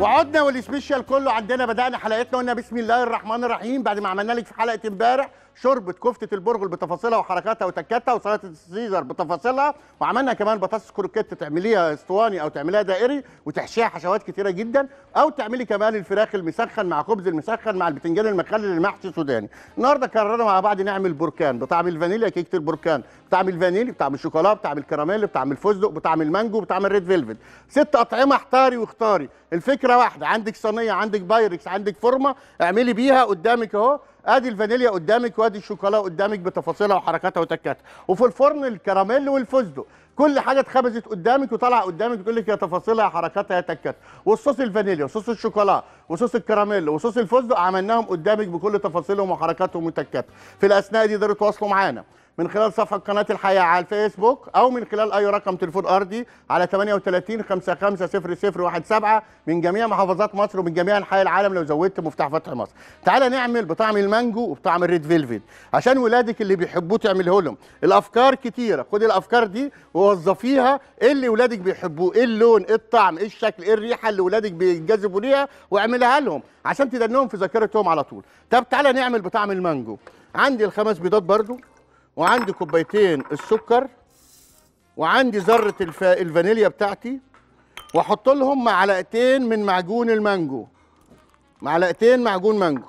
وعدنا والسبيشال كله عندنا بدانا حلقتنا قلنا بسم الله الرحمن الرحيم بعد ما عملنا لك في حلقه امبارح شوربه كفته البرغل بتفاصيلها وحركاتها وتكاتها وسلطه السيزر بتفاصيلها وعملنا كمان بطاطس كروكيت تعمليها اسطواني او تعمليها دائري وتحشيها حشوات كتيره جدا او تعملي كمان الفراخ المسخن مع خبز المسخن مع البتنجان المخلل المحشي سوداني النهارده قررنا مع بعض نعمل بركان بطعم الفانيليا كيكه البركان بطعم الفانيلي بطعم الشوكولاته بطعم الكراميل بطعم الفستق بطعم المانجو بطعم الريد فيلفت ست اطعمه احتاري واختاري الفكره واحده عندك صينيه عندك بايركس عندك فورمه اعملي بيها قدامك اهو ادي الفانيليا قدامك وادي الشوكولاته قدامك بتفاصيلها وحركاتها وتكاتها وفي الفرن الكراميل والفستق كل حاجه اتخبزت قدامك وطالعه قدامك تقول لك يا تفاصيلها يا حركاتها يا تكاتها والصوص الفانيليا وصوص الشوكولاته وصوص الكراميل وصوص الفستق عملناهم قدامك بكل تفاصيلهم وحركاتهم وتكاتهم في الاثناء دي تقدروا تواصلوا معانا من خلال صفحه قناه الحياه على الفيسبوك او من خلال اي رقم تليفون ارضي على 38 55 0017 من جميع محافظات مصر ومن جميع انحاء العالم لو زودت مفتاح فتح مصر. تعالى نعمل بطعم المانجو وبطعم الريد فيلفيت عشان ولادك اللي بيحبوه تعمله لهم. الافكار كتيره، خدي الافكار دي ووظفيها ايه اللي ولادك بيحبوه، ايه اللون، ايه الطعم، ايه الشكل، ايه الريحه اللي ولادك بينجذبوا ليها واعملها لهم عشان تدنهم في ذاكرتهم على طول. طب تعالى نعمل بطعم المانجو. عندي الخمس بيضات برضو وعندي كوبايتين السكر وعندي ذره الف... الفانيليا بتاعتي واحط لهم معلقتين من معجون المانجو معلقتين معجون مانجو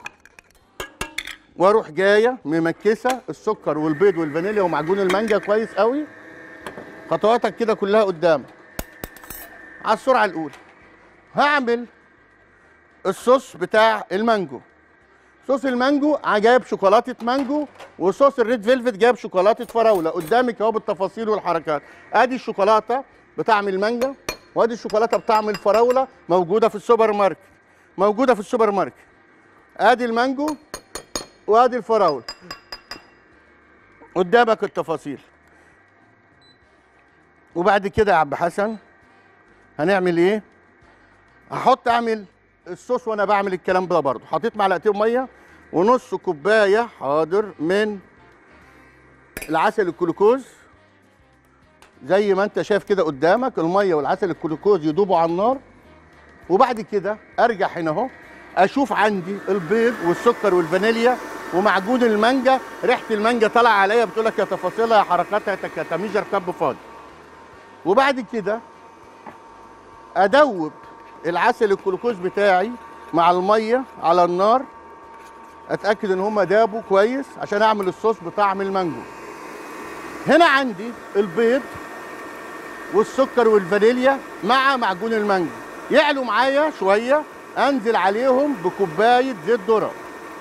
واروح جايه ممكسه السكر والبيض والفانيليا ومعجون المانجا كويس قوي خطواتك كده كلها قدامك على السرعه الاولى هعمل الصوص بتاع المانجو صوص المانجو جايب شوكولاته مانجو وصوص الريد فيلفت جايب شوكولاته فراوله قدامك اهو بالتفاصيل والحركات ادي الشوكولاته بطعم المانجا وادي الشوكولاته بطعم الفراوله موجوده في السوبر ماركت موجوده في السوبر ماركت ادي المانجو وادي الفراوله قدامك التفاصيل وبعد كده يا عم حسن هنعمل ايه هحط اعمل الصوص وانا بعمل الكلام ده برضه حطيت معلقتين ميه ونص كوبايه حاضر من العسل الجلوكوز زي ما انت شايف كده قدامك الميه والعسل الجلوكوز يدوبوا على النار وبعد كده ارجع هنا اهو اشوف عندي البيض والسكر والفانيليا ومعجون المانجا ريحه المانجا طالعه عليا بتقول لك يا تفاصيلها يا حركاتها يا تكاتها مش كب فاضي وبعد كده ادوب العسل الجلوكوز بتاعي مع الميه على النار اتاكد ان هم دابوا كويس عشان اعمل الصوص بطعم المانجو هنا عندي البيض والسكر والفانيليا مع معجون المانجو يعلوا معايا شويه انزل عليهم بكوبايه زيت ذره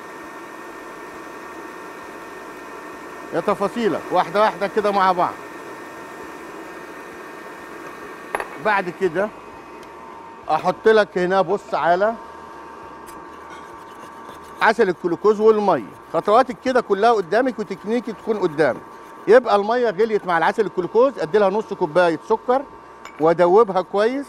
يا تفاصيلك واحده واحده كده مع بعض بعد كده احط لك هنا بص على عسل الجلوكوز والميه خطواتك كده كلها قدامك وتكنيكي تكون قدامك يبقى الميه غليت مع العسل الجلوكوز ادي لها نص كوبايه سكر وادوبها كويس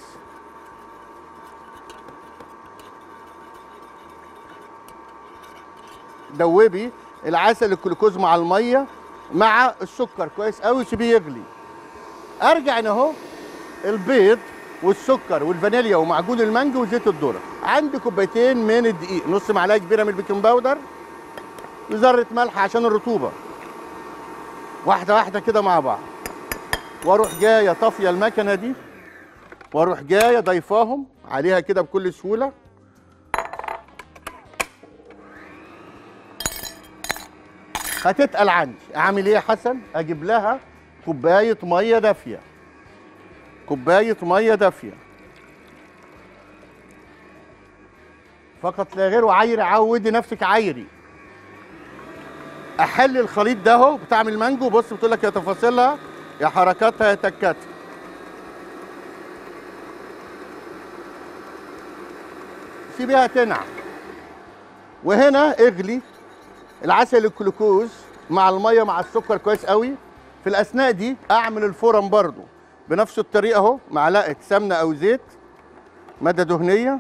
دوبي العسل الجلوكوز مع الميه مع السكر كويس قوي سيبيه يغلي ارجع هنا اهو البيض والسكر والفانيليا ومعجون المانجو وزيت الذره عندي كوبايتين من الدقيق نص معلقه كبيره من البيكنج باودر وذره ملح عشان الرطوبه واحده واحده كده مع بعض واروح جايه طافيه المكنه دي واروح جايه ضيفاهم عليها كده بكل سهوله هتتقل عندي اعمل ايه يا حسن اجيب لها كوبايه ميه دافيه كوبايه ميه دافيه فقط لا غير وعايري عودي نفسك عايري احل الخليط ده اهو بتاع المانجو بص بتقول لك يا تفاصيلها يا حركاتها يا تكاتها سيبيها تنعم وهنا اغلي العسل الجلوكوز مع الميه مع السكر كويس قوي في الاثناء دي اعمل الفرن برضو بنفس الطريقه اهو معلقه سمنه او زيت ماده دهنيه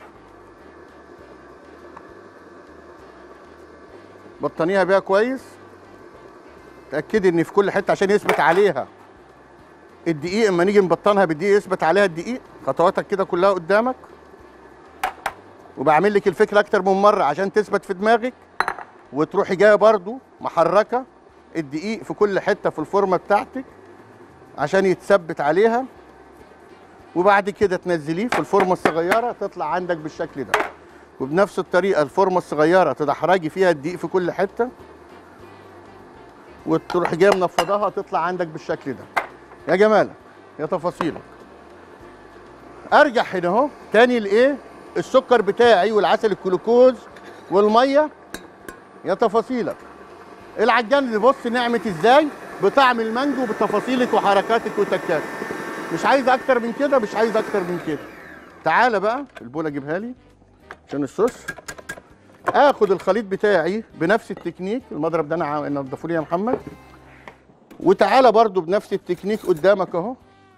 بطنيها بيها كويس تاكدي ان في كل حته عشان يثبت عليها الدقيق اما نيجي نبطنها بالدقيق يثبت عليها الدقيق خطواتك كده كلها قدامك وبعمل لك الفكره اكتر من مره عشان تثبت في دماغك وتروحي جايه برضو محركه الدقيق في كل حته في الفورمه بتاعتك عشان يتثبت عليها وبعد كده تنزليه في الفورمه الصغيره تطلع عندك بالشكل ده وبنفس الطريقه الفورمه الصغيره تدحرجي فيها الدقيق في كل حته وتروح جايه منفضاها تطلع عندك بالشكل ده يا جمالك يا تفاصيلك ارجع هنا اهو تاني لايه السكر بتاعي والعسل الجلوكوز والميه يا تفاصيلك العجان اللي بص نعمت ازاي بطعم المانجو بتفاصيلك وحركاتك وتكاتك مش عايز اكتر من كده مش عايز اكتر من كده تعالى بقى البوله اجيبها لي عشان الصوص اخد الخليط بتاعي بنفس التكنيك المضرب ده انا نضفه لي يا محمد وتعالى برضو بنفس التكنيك قدامك اهو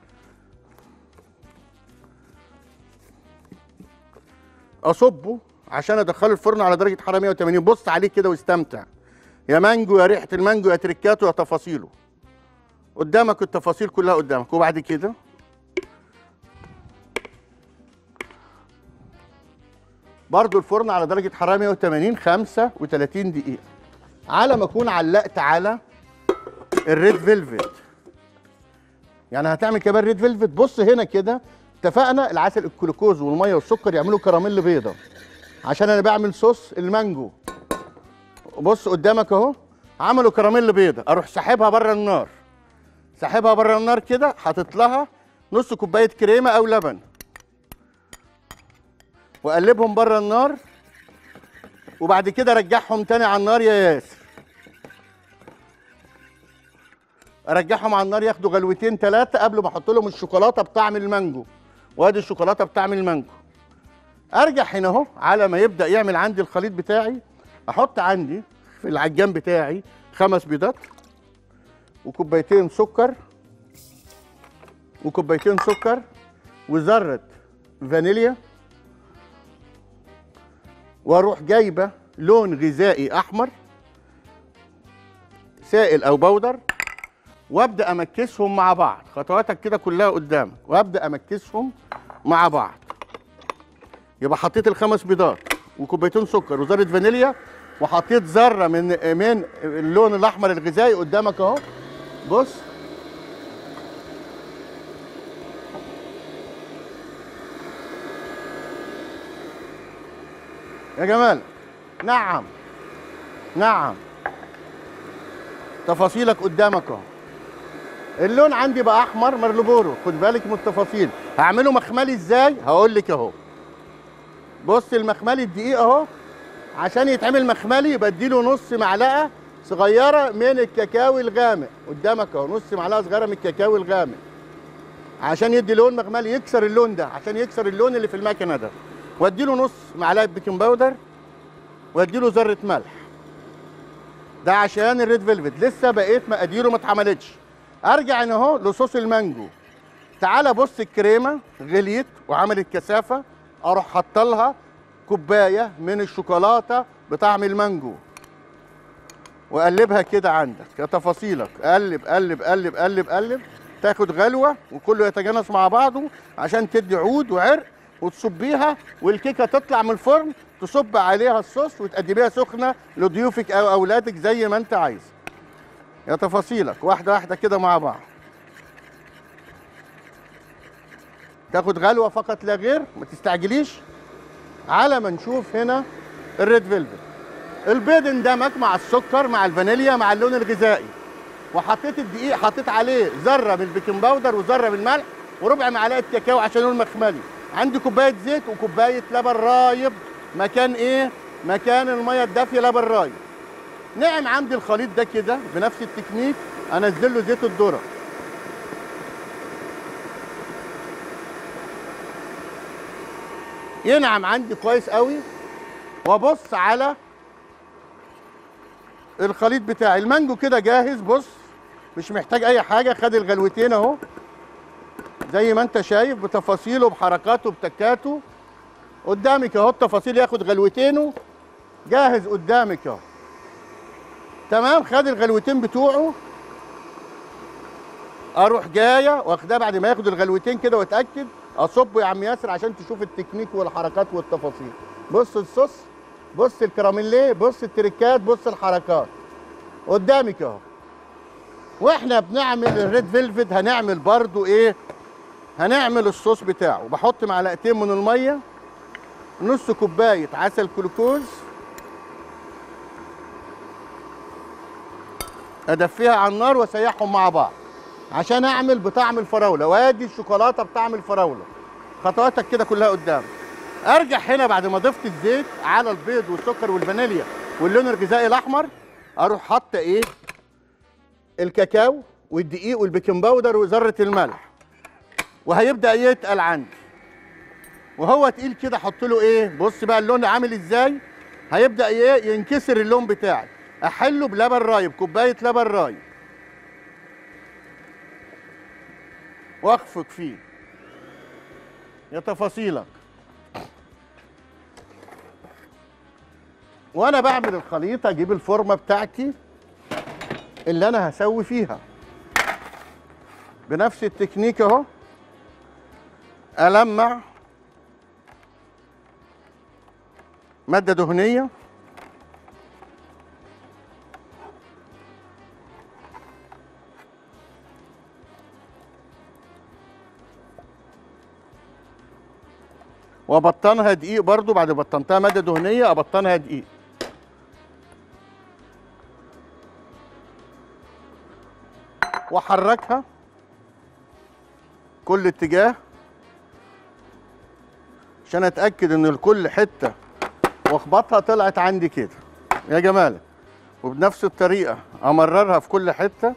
اصبه عشان ادخله الفرن على درجه حراره 180 بص عليه كده واستمتع يا مانجو يا ريحه المانجو يا تركاته يا تفاصيله قدامك التفاصيل كلها قدامك وبعد كده برضو الفرن على درجه حراره 180 35 دقيقه على ما اكون علقت على الريد فيلفت يعني هتعمل كمان ريد فيلفت بص هنا كده اتفقنا العسل الجلوكوز والميه والسكر يعملوا كراميل بيضه عشان انا بعمل صوص المانجو بص قدامك اهو عملوا كراميل بيضه اروح ساحبها بره النار ساحبها بره النار كده حاطط لها نص كوبايه كريمه او لبن واقلبهم بره النار وبعد كده ارجعهم تاني على النار يا ياسر ارجعهم على النار ياخدوا غلوتين ثلاثه قبل ما احط لهم الشوكولاته بطعم المانجو وادي الشوكولاته بطعم المانجو ارجع هنا اهو على ما يبدا يعمل عندي الخليط بتاعي احط عندي في العجان بتاعي خمس بيضات وكوبايتين سكر وكوبايتين سكر وذره فانيليا واروح جايبه لون غذائي احمر سائل او بودر وابدا امكسهم مع بعض خطواتك كده كلها قدامك وابدا امكسهم مع بعض يبقى حطيت الخمس بيضات وكوبايتين سكر وذره فانيليا وحطيت ذره من من اللون الاحمر الغذائي قدامك اهو بص يا جمال نعم نعم تفاصيلك قدامك اهو اللون عندي بقى احمر مرلبورو خد بالك من التفاصيل هعمله مخملي ازاي هقول لك اهو بص المخملي الدقيق اهو عشان يتعمل مخملي بديله نص معلقه صغيره من الكاكاو الغامق قدامك اهو نص معلقه صغيره من الكاكاو الغامق عشان يدي لون مخملي يكسر اللون ده عشان يكسر اللون اللي في المكنه ده واديله نص معلقه بيكنج باودر واديله ذره ملح ده عشان الريد فيلفت لسه بقيت مقاديره ما اتعملتش ارجع هنا اهو لصوص المانجو تعالى بص الكريمه غليت وعملت كثافه اروح حاطه لها كوبايه من الشوكولاته بطعم المانجو وقلبها كده عندك يا تفاصيلك قلب قلب قلب قلب قلب تاخد غلوه وكله يتجانس مع بعضه عشان تدي عود وعرق وتصبيها والكيكه تطلع من الفرن تصب عليها الصوص وتقدميها سخنه لضيوفك او اولادك زي ما انت عايز يا تفاصيلك واحده واحده كده مع بعض تاخد غلوه فقط لا غير ما تستعجليش على ما نشوف هنا الريد فيلفت البيض اندمج مع السكر مع الفانيليا مع اللون الغذائي وحطيت الدقيق حطيت عليه ذره من البيكنج باودر وذره من الملح وربع معلقه كاكاو عشان لون مخملي عندي كوبايه زيت وكوبايه لبن رايب مكان ايه مكان الميه الدافيه لبن رايب نعم عندي الخليط ده كده بنفس التكنيك انزل له زيت الذره ينعم عندي كويس قوي وابص على الخليط بتاعي المانجو كده جاهز بص مش محتاج اي حاجه خد الغلوتين اهو زي ما انت شايف بتفاصيله بحركاته بتكاته قدامك اهو التفاصيل ياخد غلوتينه جاهز قدامك اهو تمام خد الغلوتين بتوعه اروح جايه واخداه بعد ما ياخد الغلوتين كده واتاكد اصبه يا عم ياسر عشان تشوف التكنيك والحركات والتفاصيل بص الصوص بص الكراميليه بص التريكات بص الحركات قدامك اهو واحنا بنعمل الريد فيلفت هنعمل برضو ايه هنعمل الصوص بتاعه بحط معلقتين من الميه نص كوبايه عسل جلوكوز ادفيها على النار واسيحهم مع بعض عشان اعمل بطعم الفراوله وادي الشوكولاته بطعم الفراوله خطواتك كده كلها قدام ارجع هنا بعد ما ضفت الزيت على البيض والسكر والفانيليا واللون الغذائي الاحمر اروح حاطه ايه الكاكاو والدقيق والبيكنج باودر وذره الملح وهيبدا يتقل عندي وهو تقيل كده احط له ايه بص بقى اللون عامل ازاي هيبدا ايه ينكسر اللون بتاعي احله بلبن رايب كوبايه لبن رايب واخفق فيه يا تفاصيلك وانا بعمل الخليطه اجيب الفورمه بتاعتي اللي انا هسوي فيها بنفس التكنيك اهو المع ماده دهنيه وابطنها دقيق برضو بعد ما بطنتها ماده دهنيه ابطنها دقيق واحركها كل اتجاه عشان اتاكد ان لكل حته واخبطها طلعت عندي كده يا جمالك وبنفس الطريقه امررها في كل حته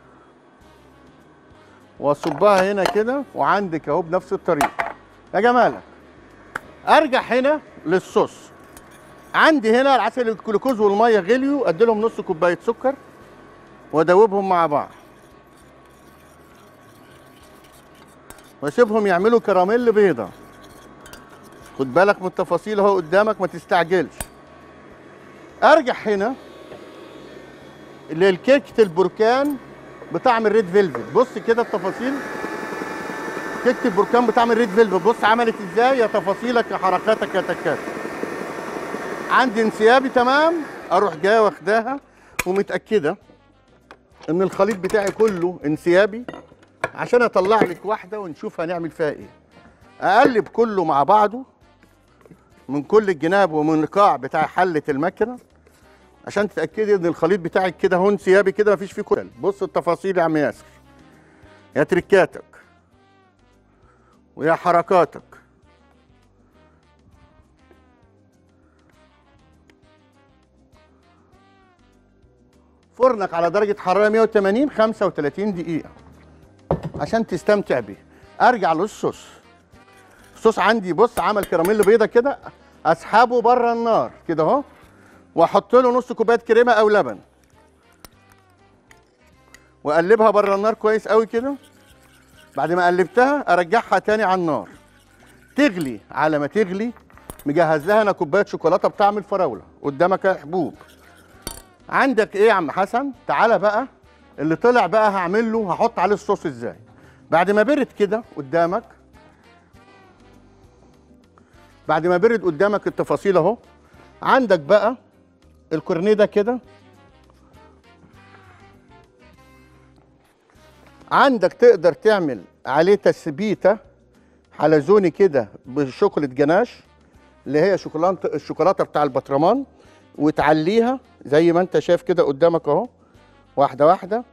واصبها هنا كده وعندك اهو بنفس الطريقه يا جمالك ارجع هنا للصوص عندي هنا العسل الجلوكوز والميه غليوا ادي لهم نص كوبايه سكر وادوبهم مع بعض واسيبهم يعملوا كراميل بيضه خد بالك من التفاصيل اهو قدامك ما تستعجلش ارجع هنا للكيكه البركان بطعم الريد فيلفت بص كده التفاصيل كيكه البركان بطعم الريد فيلفت بص عملت ازاي يا تفاصيلك يا حركاتك يا تكاتك عندي انسيابي تمام اروح جايه واخداها ومتاكده ان الخليط بتاعي كله انسيابي عشان اطلع لك واحده ونشوف هنعمل فيها ايه اقلب كله مع بعضه من كل الجناب ومن القاع بتاع حله الماكينه عشان تتاكدي ان الخليط بتاعك كده هو انسيابي كده مفيش فيه كتل بص التفاصيل يا عم ياسر يا تركاتك ويا حركاتك فرنك على درجة حرارة 180 35 دقيقة عشان تستمتع بيه ارجع للصوص الصوص عندي بص عمل كراميل بيضة كده اسحبه بره النار كده اهو واحط له نص كوبايه كريمه او لبن واقلبها بره النار كويس قوي كده بعد ما قلبتها ارجعها تاني على النار تغلي على ما تغلي مجهز لها انا كوبايه شوكولاته بطعم الفراوله قدامك يا حبوب عندك ايه يا عم حسن تعالى بقى اللي طلع بقى هعمل له هحط عليه الصوص ازاي بعد ما برد كده قدامك بعد ما برد قدامك التفاصيل اهو عندك بقى الكورنيه ده كده عندك تقدر تعمل عليه تثبيته حلزوني كده بشوكولاته جناش اللي هي شوكولاته الشوكولاته بتاع البطرمان وتعليها زي ما انت شايف كده قدامك اهو واحده واحده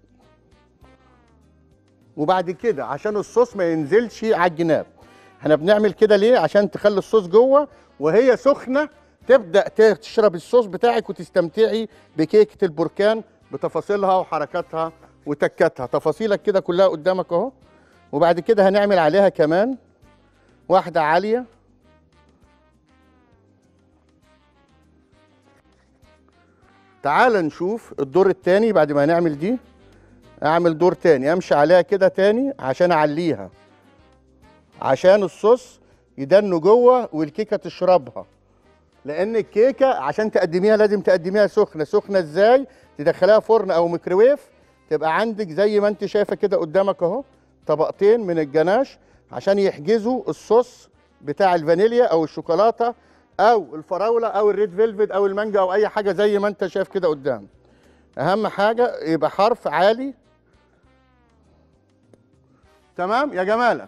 وبعد كده عشان الصوص ما ينزلش على الجناب احنا بنعمل كده ليه عشان تخلي الصوص جوه وهي سخنه تبدا تشرب الصوص بتاعك وتستمتعي بكيكه البركان بتفاصيلها وحركاتها وتكاتها تفاصيلك كده كلها قدامك اهو وبعد كده هنعمل عليها كمان واحده عاليه تعال نشوف الدور التاني بعد ما نعمل دي اعمل دور تاني امشي عليها كده تاني عشان اعليها عشان الصوص يدن جوه والكيكه تشربها لان الكيكه عشان تقدميها لازم تقدميها سخنه سخنه ازاي تدخليها فرن او ميكروويف تبقى عندك زي ما انت شايفه كده قدامك اهو طبقتين من الجناش عشان يحجزوا الصوص بتاع الفانيليا او الشوكولاته او الفراوله او الريد فيلفت او المانجا او اي حاجه زي ما انت شايف كده قدام اهم حاجه يبقى حرف عالي تمام يا جمالك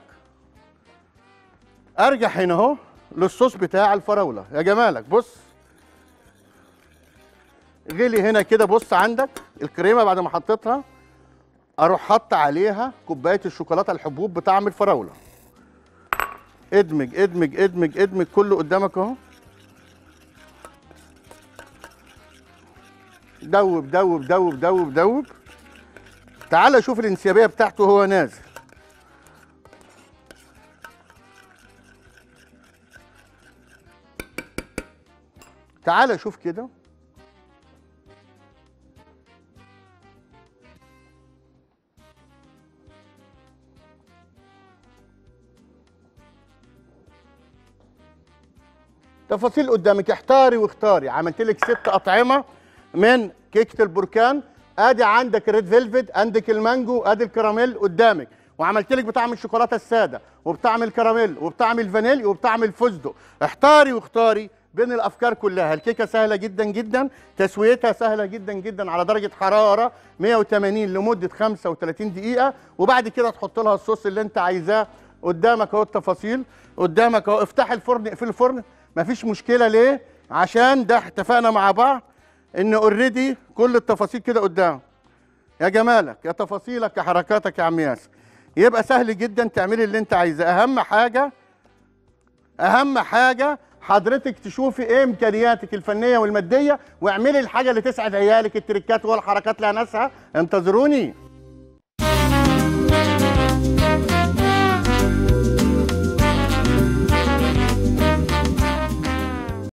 ارجع هنا اهو للصوص بتاع الفراوله يا جمالك بص غلي هنا كده بص عندك الكريمه بعد ما حطيتها اروح حط عليها كوبايه الشوكولاته الحبوب بطعم الفراوله ادمج ادمج ادمج ادمج كله قدامك اهو دوب دوب دوب دوب دوب تعال شوف الانسيابيه بتاعته وهو نازل تعال شوف كده تفاصيل قدامك احتاري واختاري عملت لك ست اطعمه من كيكه البركان ادي عندك الريد فيلفت عندك المانجو ادي الكراميل قدامك وعملت لك بطعم الشوكولاته الساده وبطعم الكراميل وبطعم الفانيلي وبطعم الفستق احتاري واختاري بين الافكار كلها الكيكه سهله جدا جدا تسويتها سهله جدا جدا على درجه حراره 180 لمده 35 دقيقه وبعد كده تحط لها الصوص اللي انت عايزاه قدامك اهو التفاصيل قدامك اهو افتح الفرن اقفل الفرن مفيش مشكله ليه عشان ده اتفقنا مع بعض ان اوريدي كل التفاصيل كده قدام يا جمالك يا تفاصيلك يا حركاتك يا عم ياسر يبقى سهل جدا تعملي اللي انت عايزاه اهم حاجه اهم حاجه حضرتك تشوفي ايه امكانياتك الفنيه والماديه واعملي الحاجه اللي تسعد عيالك التريكات والحركات لها ناسها انتظروني